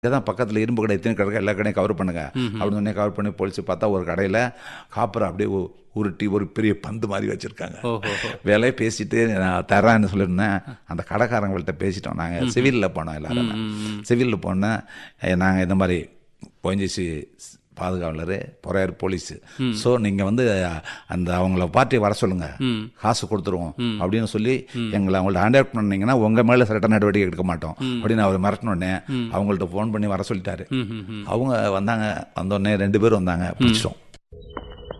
தான் பக்கத்தில் இரும்பு கடை எத்தனை கடை எல்லா கடையும் கவர் பண்ணுங்க அப்படின்னு சொன்னே கவர் பண்ணி போலீஸ் பார்த்தா ஒரு கடையில் காப்பரை அப்படியே உ- உருட்டி ஒரு பெரிய பந்து மாதிரி வச்சுருக்காங்க ஓஹோ விலையை பேசிட்டு நான் தரேன்னு சொல்லியிருந்தேன் அந்த கடைக்காரங்கள்ட்ட பேசிட்டோம் நாங்கள் சிவிலில் போனோம் எல்லாரும் சிவிலில் போனேன் நாங்கள் இந்த மாதிரி பொஞ்சிச்சு பாதுகாவலர் பொறையார் போலீஸு ஸோ நீங்கள் வந்து அந்த அவங்கள பார்ட்டி வர சொல்லுங்க காசு கொடுத்துருவோம் அப்படின்னு சொல்லி எங்களை அவங்கள்ட்ட ஹேண்ட் பண்ணீங்கன்னா உங்கள் மேலே சட்ட நடவடிக்கை எடுக்க மாட்டோம் அப்படின்னு அவர் மிரட்டினோடனே அவங்கள்ட்ட ஃபோன் பண்ணி வர சொல்லிட்டாரு அவங்க வந்தாங்க வந்தோடனே ரெண்டு பேரும் வந்தாங்க பிடிச்சிட்டோம்